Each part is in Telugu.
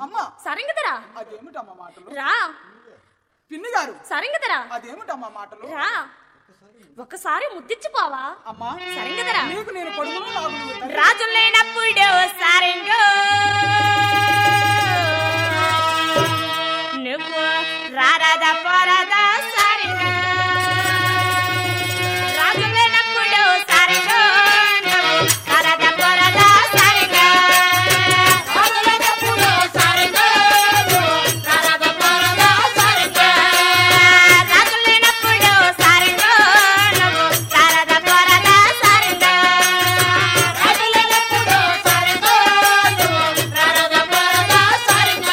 అమ్మ సరింగదరా అదేమిటమ్మా మాటలు రా పిన్ని గారు సరింగదరా అదేమిటమ్మా మాటలు రా ఒకసారి ముద్దిచ్చిపోవా అమ్మా సరింగదరా నీకు నేను కొడుకును నాకు నువ్వు తండ్రి. రాజు లేనప్పుడు సారింగో నువ్వు రారాద పోరాదా సారింగో రాజు లేనప్పుడు సారింగో నువ్వు రారాద పోరాదా సారింగో రాజు లేనప్పుడు సారింగో నువ్వు రారాద పోరాదా సారింగో రాజు లేనప్పుడు సారింగో నువ్వు రారాద పోరాదా సారింగో రాజు లేనప్పుడు సారింగో నువ్వు రారాద పోరాదా సారింగో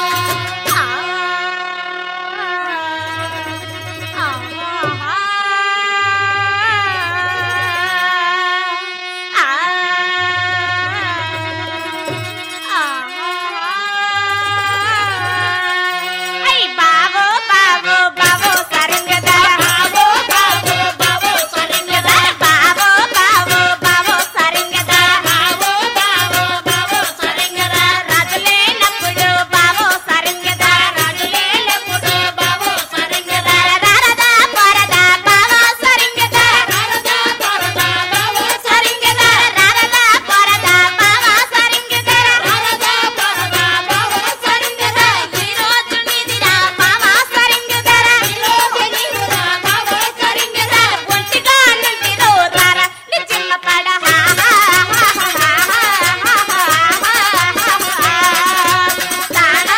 బాబో బాబో బాబో సరంగదర బాబో బాబో బాబో సరంగదర బాబో బాబో బాబో సరంగదర బాబో బాబో బాబో సరంగదర రాజులేనప్పుడు బాబో సరంగదర రాజులేనప్పుడు బాబో సరంగదర రారదా పరదా బాబో సరంగదర రారదా పరదా బాబో సరంగదర రారదా పరదా బాబో సరంగదర రారదా పరదా బాబో సరంగదర ఈ రోజు నీదిరా బాబో సరంగదర ఈ రోజు నీదిరా బాబో సరంగదర ఒంటిగా నింటిదో రార నీ చిన్న పడ హా హా హా హా హా హా తానా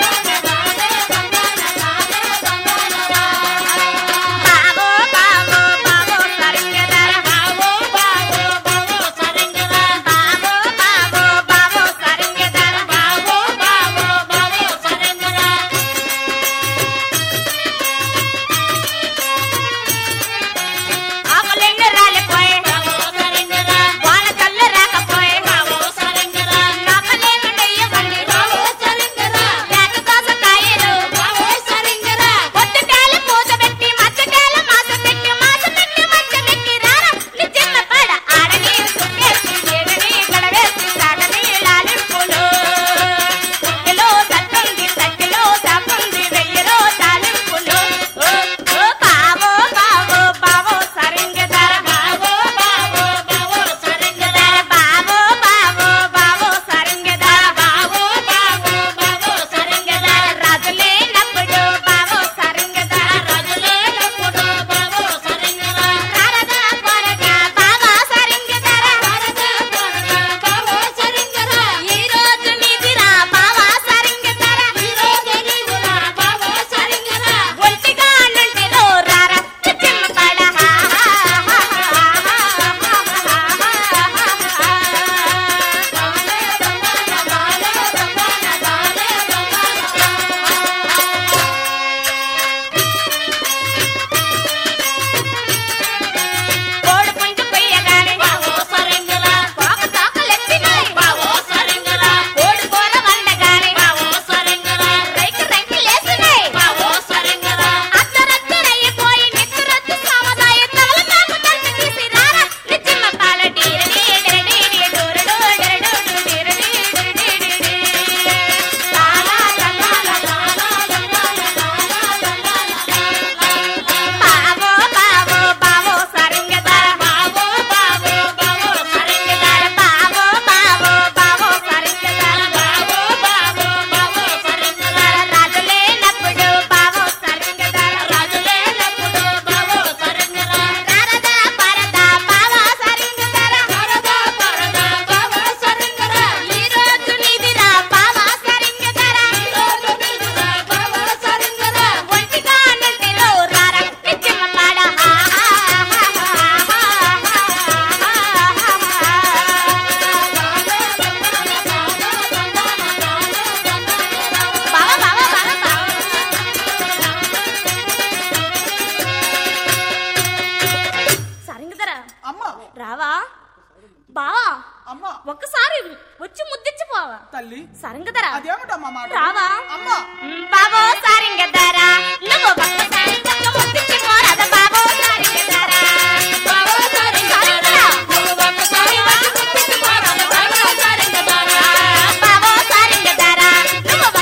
బాబో బాబో బాబో సరంగదర బాబో బాబో బాబో సరంగదర బాబో బాబో బాబో సరంగదర బాబో బాబో బాబో సరంగదర ఆకులెండు రాలిపోయే వాన కళ్ళు రాకపోయే నాకలేను నెయ్యబండి లేక దోసకాయలు పొద్దుకాయలు పూత పెట్టి మచ్చకాయలు మాస పెట్టి మాస పెట్టి మచ్చ పెట్టి రారా నిజన్న పడ ఆడని సుక్కేసి ఏడని గడవేసి సాడని లాలింపులు తొక్కిలో తట్టుంది తక్కిలో తప్పుంది వెయ్యిలో తాలింపులు ఓ ఓ బావో బావో బావో సరింగదర బావో బావో బావో సరింగదర బావో బావో బావో సరింగదర బావో బావో బావో సరింగదర రాజులేనప్పుడు బావో సరింగదర రాజులేనప్పుడు బావో సరింగదర రారదా పరదా బావో సరింగదర రారదా పరదా బావో సరింగదర ఈ రోజు నీదిరా బావో సరింగదర ఈ రోజు నీదిరా బావో సరింగదర ఒంటిగా నుండిలో రారా చిమ్మ పడ హా హా కోడి పుంజు కొయ్యగానే కోక తోకలెత్తినాయి కోడి కూర వండగానే రైకు రైకులేసినాయి అత్తరత్తరయ్యిపోయి నిత్తురత్తు సామదాయ తవల తాకు తట్టు తీసి రారా నిచ్చిమ్మ పాల డీరడి డరడి డోరడు డరడు డీరడి డరడి లాలా లాలా బావో బావో బావో సరింగదర బావో బావో బావో సరింగదర బావో బావో బావో సరింగదర బావో బావో బావో సరింగదర రాజులేనప్పుడు బావో సరింగదర రాజులేనప్పుడు బావో సరింగదర రారదా పరదా బావో సరింగదర రారదా పరదా బావో సరింగదర ఈ రోజు నీదిరా బావో సరింగదర ఈ రోజు నీదిరా బావో సరింగదర ఒంటిగా నింటిలో రారా నిత్యమ పాడ హా హా బావా బావా బావా బావా సరింగదరా అమ్మ రావా బావా అమ్మ ఒక్కసారి వచ్చి ముద్దిచ్చిపోవా తల్లి సరింగదరా అదేమిటమ్మా మాట రావా అమ్మ బావో సారింగదరా నువ్వు ఒక్కసారి ఒక్క ముద్దిచ్చి పోరాద బావో సారింగదరా బావో సారింగదరా నువ్వు ఒక్కసారి ఒక్క ముద్దిచ్చి పోరాద బావో సారింగదరా బావో సారింగదరా నువ్వు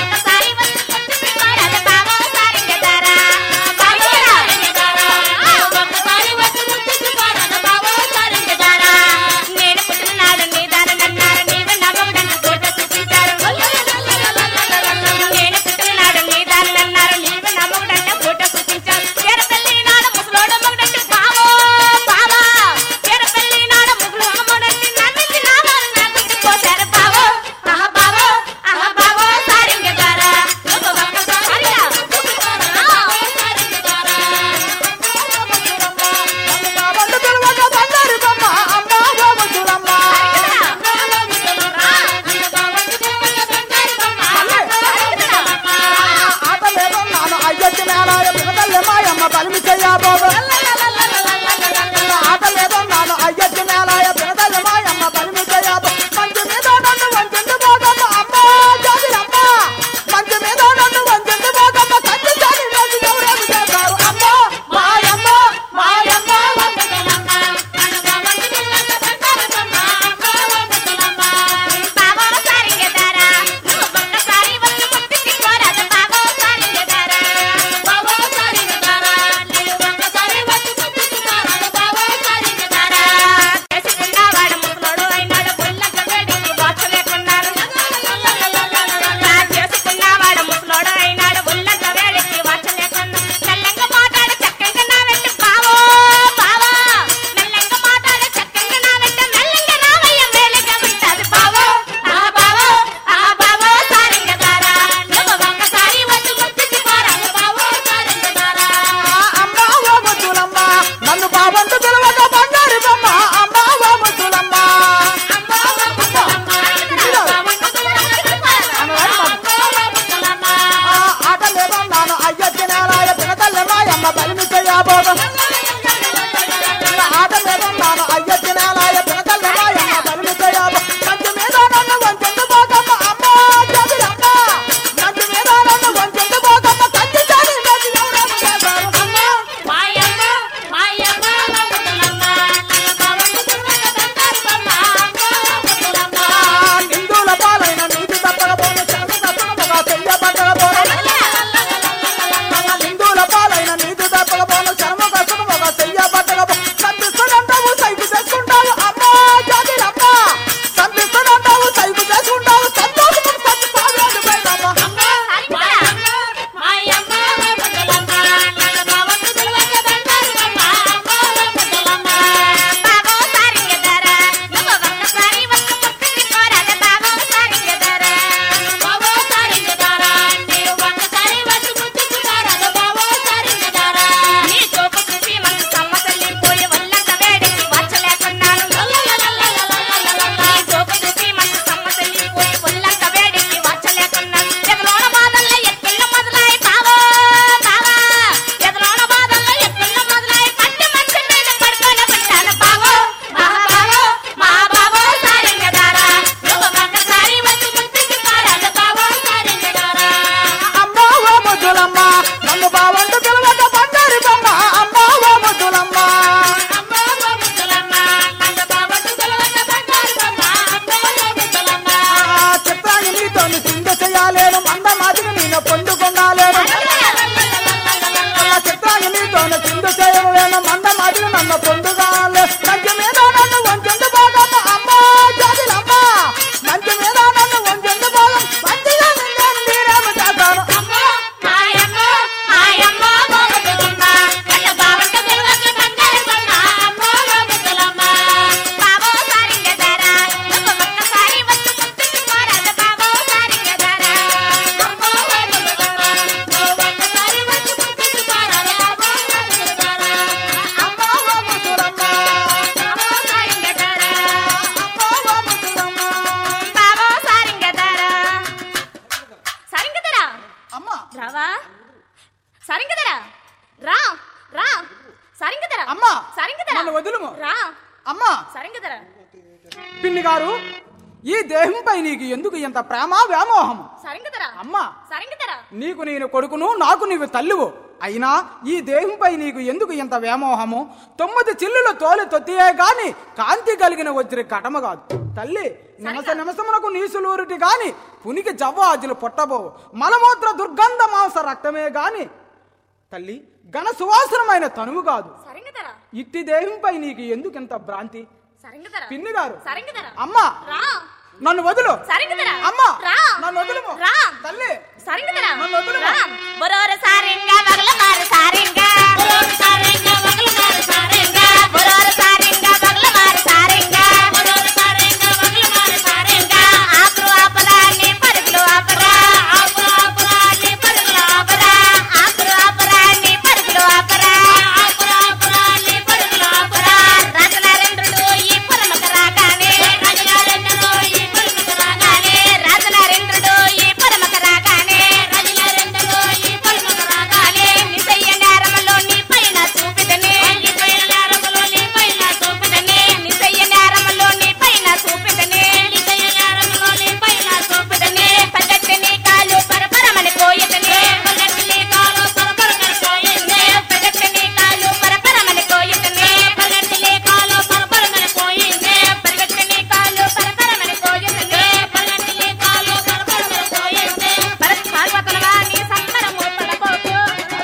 ఈ దేహంపై నీకు ఎందుకు ఇంత ప్రేమ వ్యామోహము సరింగదరా అమ్మా సరింగదరా నీకు నేను కొడుకును నాకు నీవు తల్లువు అయినా ఈ దేహంపై నీకు ఎందుకు ఇంత వ్యామోహము తొమ్మిది చిల్లులు తోలు తొత్తియే గాని కాంతి కలిగిన వచ్చిన కటమ కాదు తల్లి నిమస నిమసమునకు నీసులూరుటి గాని పునికి జవ్వాజులు పొట్టబోవు మలమూత్ర దుర్గంధ మాంస రక్తమే గాని తల్లి ఘన సువాసనమైన తనువు కాదు సరింగదరా ఇట్టి దేహంపై నీకు ఎందుకు ఇంత భ్రాంతి సరింగదరా పిన్ని గారు సరింగదరా అమ్మా రా నన్ను వదులు సరింగదరా అమ్మా రా నన్ను వదులు రా తల్లి సరింగదరా నన్ను వదులు. రా బొరోరు సారింగా వగల మారు సారింగా బొరోరు సారింగా వగల మారు సారింగా బొరోరు సారింగా వగల మారు సారింగా బొరోరు సారింగా వగల మారు సారింగా ఆపురు ఆపరా నీ పరుగులు ఆపరా ఆపురు ఆపరా నీ పరుగులు ఆపరా ఆపురు ఆపరా నీ పరుగులు ఆపరా ఆపురు ఆపరా నీ పరుగులు ఆపరా రాజనరేంద్రుడు ఈ పురమక రాగానే రాజనరేంద్రుడు ఈ పురమక రాగానే రాజనరేంద్రుడు ఈ పురమక రాగానే రాజనరేంద్రుడు ఈ పురమక రాగానే నిసయ్య నేరములో నీ పైన చూపిదనే నిసయ్య నేరములో నీ పైన చూపిదనే నిసయ్య నేరములో నీ పైన చూపిదనే నిసయ్య నేరములో నీ పైన చూపిదనే పగట్టి నీ కాలు పరపరమని పోయదనే పగట్టి నీ కాలు పరపరమని పోయదనే పగట్టి నీ కాలు పరపరమని పోయదనే పగట్టి నీ కాలు పరపరమని పోయదనే పగట్టి నీ కాలు పరపరమని పోయదనే పగట్టి నీ కాలు పరపరమని పోయదనే పరస్ పార్వతలవా నీ సంబరము పడబోకు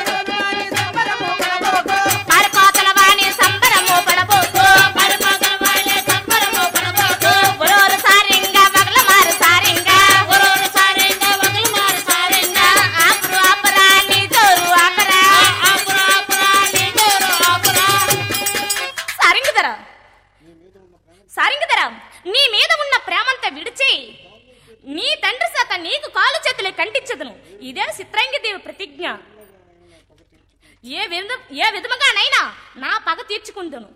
పారిపోతలవా నీ సంబరము పడబోకు పారిపోతలవా నీ సంబరము పడబోకు ఒరోరు సారింగా వగల మారు సారింగా ఒరోరు సారింగా వగల మారు సారింగా ఆపురు ఆపరా నీ జోరు ఆపరా ఆపురు ఆపరా నీ జోరు ఆపరా సారింగదరా సారింగదరా నీ మీద ఉన్న ప్రేమంతా విడిచి నీ తండ్రి శాత నీకు కాలు చేతులే కంటించదును ఇదే చిత్రంగిదేవి ప్రతిజ్ఞ ఏ విధ ఏ విధముగానైనా నా పగ తీర్చుకుందును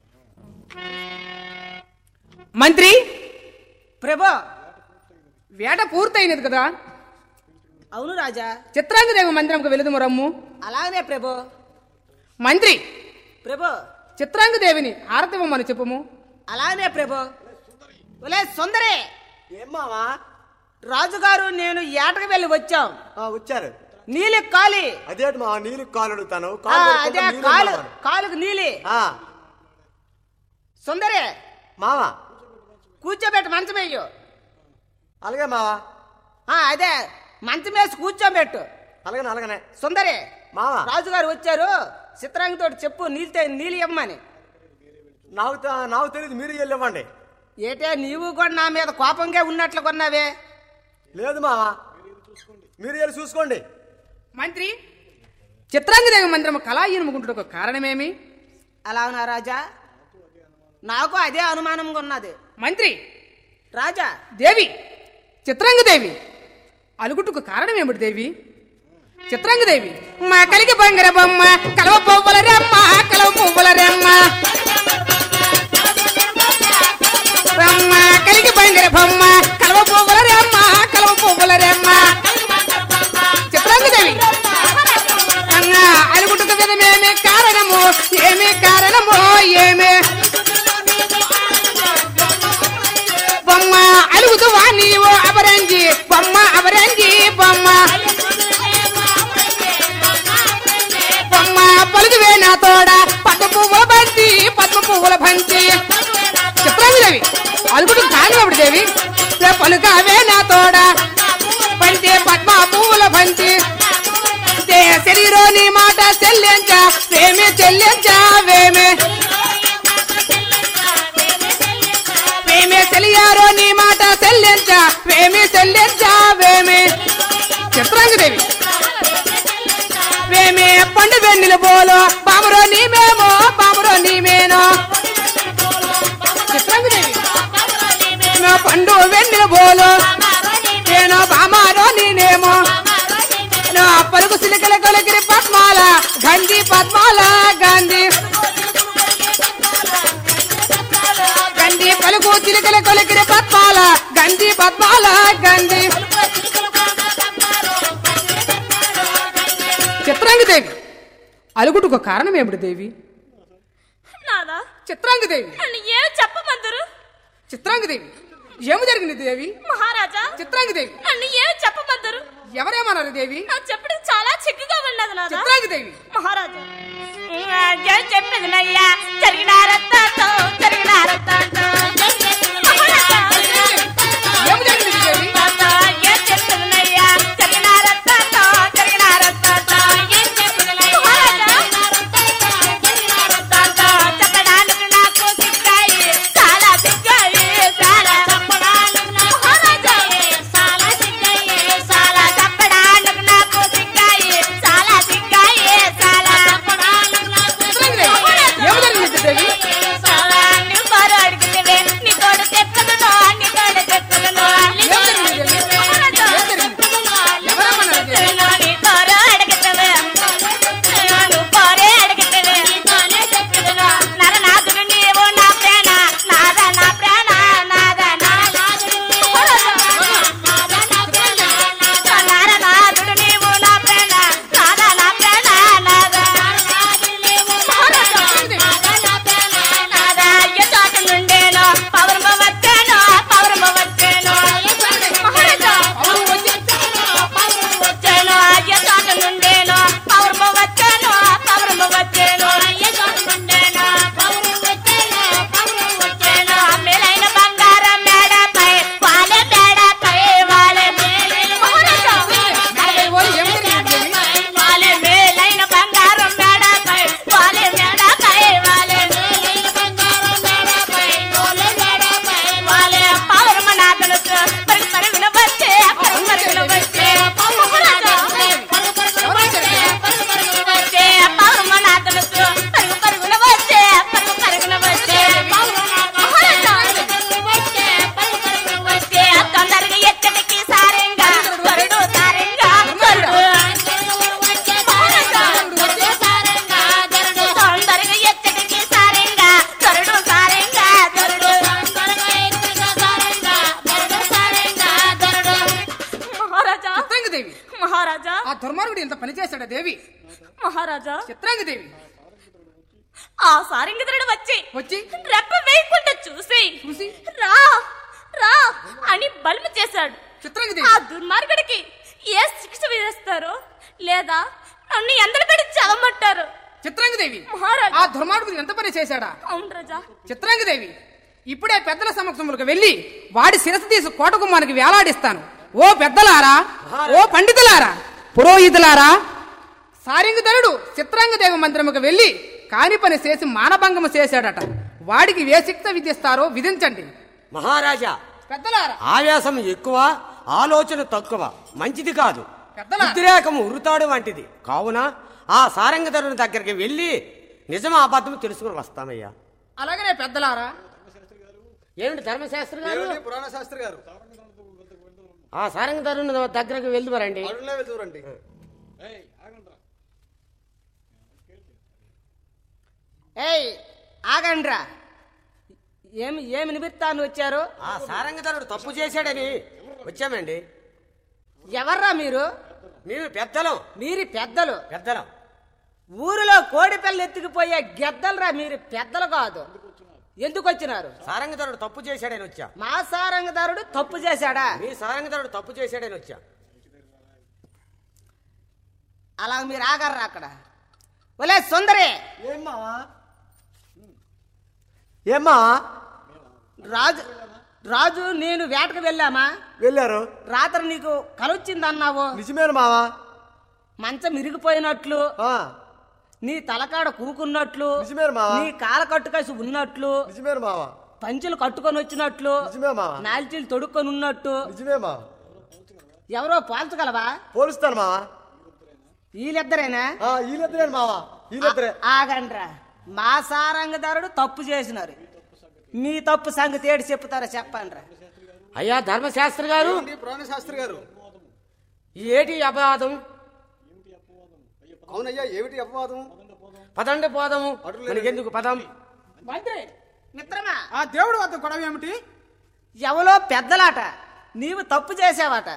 మంత్రి ప్రభా వేట పూర్తయినది కదా అవును రాజా చిత్రాంగదేవి మందిరంకు వెళుదుము రమ్ము అలాగనే ప్రభు మంత్రి ప్రభు చిత్రాంగదేవిని ఆరతివ్వమని చెప్పుము అలాగనే ప్రభు ఒలే సుందరే ఏం మావా రాజుగారు నేను ఏటకు వెళ్ళి వచ్చాం ఆ, వచ్చారు నీలి కాలి అదేంటి మా నీళ్ళు కాలు అడుగుతాను ఆ, కాలు అదే కడుక్కుంటా నీళ్ళు కాలు ఇమ్మన్నాను. కాలుకు నీలి ఆ, సుందరే మావా కూర్చోబెట్టు మంచం వేయు అలాగే మావా ఆ, అదే మంచం వేసి కూర్చోబెట్టు అలాగనే అలాగనే సుందరే మావా రాజుగారు వచ్చారు చిత్రాంగితో చెప్పు నీళ్ళతో నీళ్ళు ఇమ్మని నాకు త- నాకు తెలియదు మీరు వెళ్ళి ఇవ్వండి ఏటే నీవు కూడా నా మీద కోపంగా ఉన్నట్లు కొన్నావే లేదు మావా మీరు వెళ్ళి చూసుకోండి మంత్రి చిత్రాంగదేవి మందిరం కళాహీనముకుంటుటకు కారణమేమి అలాగునా రాజా నాకు అదే అనుమానంగా ఉన్నది మంత్రి రాజా దేవి చిత్రాంగదేవి అలుగుట్టుకు కారణమేమిటి దేవి చిత్రాంగదేవి మా కలిగి బంగార బొమ్మ కలవ పువ్వుల రెమ్మ కలవ పువ్వుల రెమ్మ రమ్మ కలిగి బంగార బొమ్మ కలవ పువ్వుల రెమ్మ కలవ పువ్వుల రెమ్మ చిత్రాంగదేవి అన్న అలుగుట్టుకు విధమేమి కారణము ఏమి కారణము ఏమి బొమ్మ అలుగుతువా నీవు అబరంజి బొమ్మ అబరంజి బొమ్మ బొమ్మ పలుకువే నా తోడ పద్మ పువ్వుల బంతి పద్మ పువ్వుల బంతి చిత్రాంగిదేవి అలుగుడు కానివ్వడు దేవి రే పలుకావే నా తోడ బంతి పద్మ పువ్వుల బంతి దే శరీరోని మాట చెల్లించ వేమే చెల్లించ వేమే వేమే తెలియారో నీ మాట చెల్లించ వేమి చెల్లించ వేమి చిత్రాంగదేవి వేమే పండు వెన్నెల బోలో పామురో నీమేమో పామురో నీమేనో చిత్రాంగదేవి నా పండు వెన్నెల బోలో నేను బామారో నేనేమో నా పలుకు సిలికల కొలగిరి పద్మాల గంధి పద్మాల గాంధీ గంధి పలుకు చిలుకల కొలికిరి పద్మాల గంధి పద్మాల గంధి చిత్రాంగదేవి అలుగుటుకు కారణం ఏమిటి దేవి నాదా చిత్రాంగదేవి నన్ను ఏమి చెప్పమందరు చిత్రాంగదేవి ఏమి జరిగింది దేవి మహారాజా చిత్రాంగి దేవి నన్ను ఏమి చెప్పమందరు ఎవరేమన్నారు దేవి నాకు చెప్పడం చాలా చిక్కుగా ఉన్నది నాదా చిత్రాంగి దేవి మహారాజా ఏం చెప్పేది నయ్యా జరిగిన రత్తాతో జరిగిన రత్తాతో మహారాజా ఏమి జరిగింది దేవి తాతో, ఏం చెప్పేది నయ్యా జరిగిన రత్తాతో జరిగిన రత్తాతో ఏం చెప్పేది నయ్యా రత్తాతో చెప్పడానికి నాకు సిగ్గాయి చాలా సిగ్గాయి చాలా చెప్పడానికి మహారాజా చాలా సిగ్గాయి చాలా చెప్పడానికి నాకు సిగ్గాయి చాలా సిగ్గాయి చాలా చెప్పడానికి నాకు చిత్రాంగి దేవి ఏమి జరిగింది దేవి చాలా నీ బారు అడిగితే నీ తోడు తెప్పదును నీ తోడు తెప్పదును ఏం జరిగింది దేవి మహారాజా ఏం జరిగింది ఎవరేమన్నారు దేవి నీ బారు అడిగితే నువ్వు బారే అడిగితే నరనాథుడు నీవు నా ప్రేణ నాద నా ప్రేణ నాద నా నరనాథుడు నీవు నా ప్రేణ నాద నా ప్రేణ నాద నాద అయ్య చోట నుండేను పౌర్మ వచ్చాను పౌర్మ వచ్చాను మహారాజా అవును వచ్చి వచ్చాను అయ్య చోట నుండేను పౌర్మ వచ్చాను పౌర్మ వచ్చాను అయ్య చోట నుండేను పౌర్మ వచ్చాను పౌర్మ వచ్చాను మేలైన బంగారం మేడపై వాలే మేడపై వాలే మహారాజా నలభై ఓళ్ళు ఏమి జరిగింది దేవి వాలే మేలైన బంగారం మేడపై వాలే మేడపై వాలే మేలైన బంగారం మేడపై వాలే మేడపై వాలే పౌర్మనాథను పరి పరి వినవచ్చే పరి పరి వినవచ్చే మహారాజా పరి పరి వినవచ్చే పరి పరి వినవచ్చే పౌర్మనాథను పరి పరి వినవచ్చే పరి పరి వినవచ్చే మహారాజా వినవచ్చే పరి పరి వినవచ్చే తొందరగా ఎక్కడికి సారంగా త్వరడు సారంగా త్వరడు తొందరగా ఎచ్చటికి సారంగా త్వరడు సారంగా త్వరడు మహారాజా చిత్రాంగి దేవి మహారాజా ఆ దుర్మార్గుడు ఇంత పని చేశాడా దేవి మహారాజా చిత్రాంగి దేవి ఆ సారంగధరుడు వచ్చి వచ్చి రెప్ప వేయకుండా చూసి చూసి రా రా అని బల్మ చేశాడు చిత్రాంగి ఆ దేవి దుర్మార్గుడికి ఏ శిక్ష విధిస్తారో లేదా నన్ను ఎందరు పెట్టి చదవమంటారు చిత్రాంగి దేవి మహారాజా ఆ దుర్మార్గుడు ఎంత పని చేశాడా అవును రాజా చిత్రాంగి దేవి ఇప్పుడే పెద్దల సమక్షములకు వెళ్ళి వాడి శిరసు తీసి కోటకుమ్మానికి వేలాడిస్తాను ఓ పెద్దలారా ఓ పండితులారా పురోహితులారా సారింగధరుడు చిత్రాంగదేవి మందిరముకు వెళ్ళి కాని పని చేసి మానభంగము చేశాడట వాడికి ఏ శిక్ష విధిస్తారో విధించండి మహారాజా పెద్దలారా ఆవేశం ఎక్కువ ఆలోచన తక్కువ మంచిది కాదు పెద్దలారా ఉద్రేకము ఉరుతాడు వంటిది కావున ఆ సారంగధరుని దగ్గరికి వెళ్ళి నిజం అబద్ధం తెలుసుకుని వస్తామయ్యా అలాగనే పెద్దలారా ఏమిటి ధర్మశాస్త్రి గారు ఏమిటి పురాణ శాస్త్రి గారు ఆ సారంగధరుని దగ్గరకు వెళ్దువరండి అరుణ్లే వెళ్తురండి ఏయ్ ఆగండ్రా ఏమి ఏమి నిమిత్తాన్ని వచ్చారు ఆ సారంగధరుడు తప్పు చేశాడని వచ్చామండి ఎవర్రా మీరు మేము పెద్దలం మీరు పెద్దలు పెద్దలం ఊరిలో కోడి పిల్లలు ఎత్తుకుపోయే గెద్దలరా మీరు పెద్దలు కాదు ఎందుకు వచ్చినారు సారంగధరుడు తప్పు చేశాడని వచ్చా మా సారంగదారుడు తప్పు చేశాడా మీ సారంగధరుడు తప్పు చేశాడని వచ్చా అలా మీరు ఆగర్రా అక్కడ ఒలే సుందరి ఏమ్మా ఏమ్మా రాజు రాజు నేను వేటకు వెళ్ళామా వెళ్ళారు రాత్రి నీకు కలొచ్చిందన్నావు నిజమేను మావా మంచం ఇరిగిపోయినట్లు ఆ, నీ తలకాడ కూకున్నట్లు నిజమేను మావా నీ కాల కట్టుకసి ఉన్నట్లు నిజమేను మావా పంచులు కట్టుకొని వచ్చినట్లు నిజమే మావా నాల్చీలు తొడుక్కొని ఉన్నట్టు నిజమే మావా ఎవరో పోల్చగలవా పోలుస్తాను మావా వీళ్ళిద్దరేనా ఆ, వీళ్ళిద్దరే మావా వీళ్ళిద్దరే ఆ- ఆగండ్రా మా సారంగదారుడు తప్పు చేసినారు మీ తప్పు సంగతి ఏడు చెప్తారా చెప్పండ్రా అయ్యా ధర్మశాస్త్రి గారు ఏమిటి పురాణ శాస్త్రి గారు ఈ ఏటి అపవాదం అవునయ్యా ఏమిటి అపవాదం పదండి పోదాము మనకెందుకు పదం మంత్రి మిత్రమా ఆ దేవుడు వద్ద గొడవ ఏమిటి ఎవలో పెద్దలాట నీవు తప్పు చేసావట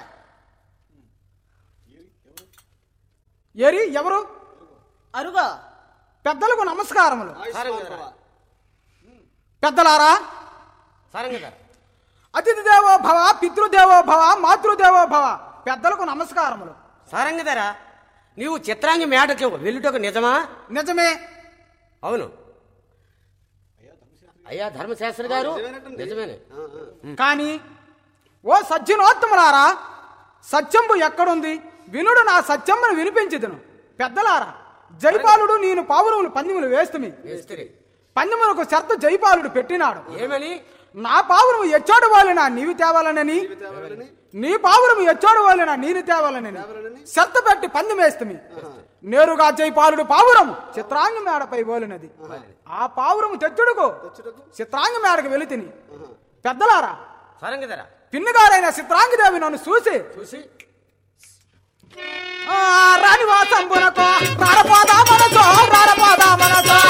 ఏరి ఎవరు అరుగో పెద్దలకు నమస్కారములు ఆయుష్మాన్ భవ. పెద్దలారా సారంగ గారు అతిథి దేవో భవ పితృదేవో భవ మాతృదేవో భవ పెద్దలకు నమస్కారములు సారంగధర నీవు చిత్రాంగి మేడకి వెళ్ళుటకు నిజమా నిజమే అవును అయ్యా ధర్మశాస్త్రి గారు నిజమేనే కానీ ఓ సజ్జనోత్తములారా సత్యంబు ఎక్కడుంది వినుడు నా సత్యమ్మను వినిపించదును పెద్దలారా జైపాలుడు నేను పావురములు పందిములు వేస్తుమి మేస్త్రి పందిములకు శర్త జైపాలుడు పెట్టినాడు ఏమని నా పావురము ఎచ్చోడు వాళ్ళనా నీవి తేవాలనని నీ పావురము ఎచ్చోడు వాళ్ళనా నేను తేవాలనని శర్త పెట్టి పందెం వేస్తుమి నేరుగా జైపాలుడు పావురము చిత్రాంగ మేడపై పోలినది ఆ పావురము తెచ్చుడుకు చిత్రాంగ మేడకు వెళితిని పెద్దలారా సారంగధర పిన్నుగారైన చిత్రాంగదేవి నన్ను చూసి చూసి ఆ, రాణివాసంబునకు రారపోదా మనసో రారపోదా మనసో